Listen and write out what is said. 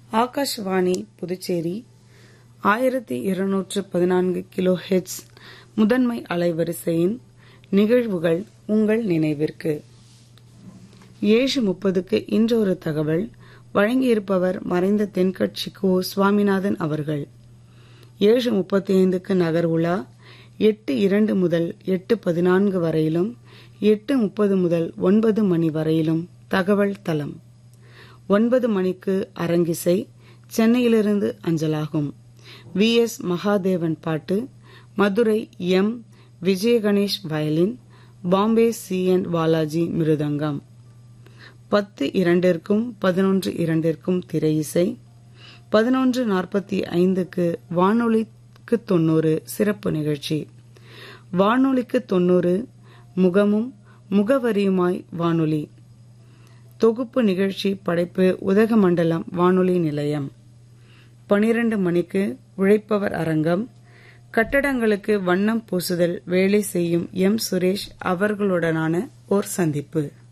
ஆகாஷ்வாணி புதுச்சேரி ஆயிரத்தி இருநூற்று பதினான்கு கிலோ ஹெட்ஸ் முதன்மை அலைவரிசையின் நிகழ்வுகள் உங்கள் நினைவிற்கு ஏழு முப்பதுக்கு இன்றொரு தகவல் வழங்கியிருப்பவர் மறைந்த தென்கட்சி கோ சுவாமிநாதன் அவர்கள் ஏழு முப்பத்தி ஐந்துக்கு நகர் உலா எட்டு இரண்டு முதல் எட்டு பதினான்கு வரையிலும் எட்டு முப்பது முதல் ஒன்பது மணி வரையிலும் தகவல் தளம் ஒன்பது மணிக்கு அரங்கிசை சென்னையிலிருந்து அஞ்சலாகும் வி எஸ் மகாதேவன் பாட்டு Madurai M Vijayaganesh violin Bombay C N Balaji mridangam பத்து இரண்டிற்கும் பதினொன்று இரண்டிற்கும் திரை இசை பதினொன்று நாற்பத்தி ஐந்துக்கு வானொலிக்கு தொண்ணூறு சிறப்பு நிகழ்ச்சி வானொலிக்கு தொண்ணூறு முகமும் முகவரியுமாய் வானொலி தொகுப்பு நிகழ்ச்சி படைப்பு உதகமண்டலம் வானொலி நிலையம் பனிரண்டு மணிக்கு உழைப்பவர் அரங்கம் கட்டடங்களுக்கு வண்ணம் பூசுதல் வேலை செய்யும் எம் சுரேஷ் அவர்களுடனான ஓர் சந்திப்பு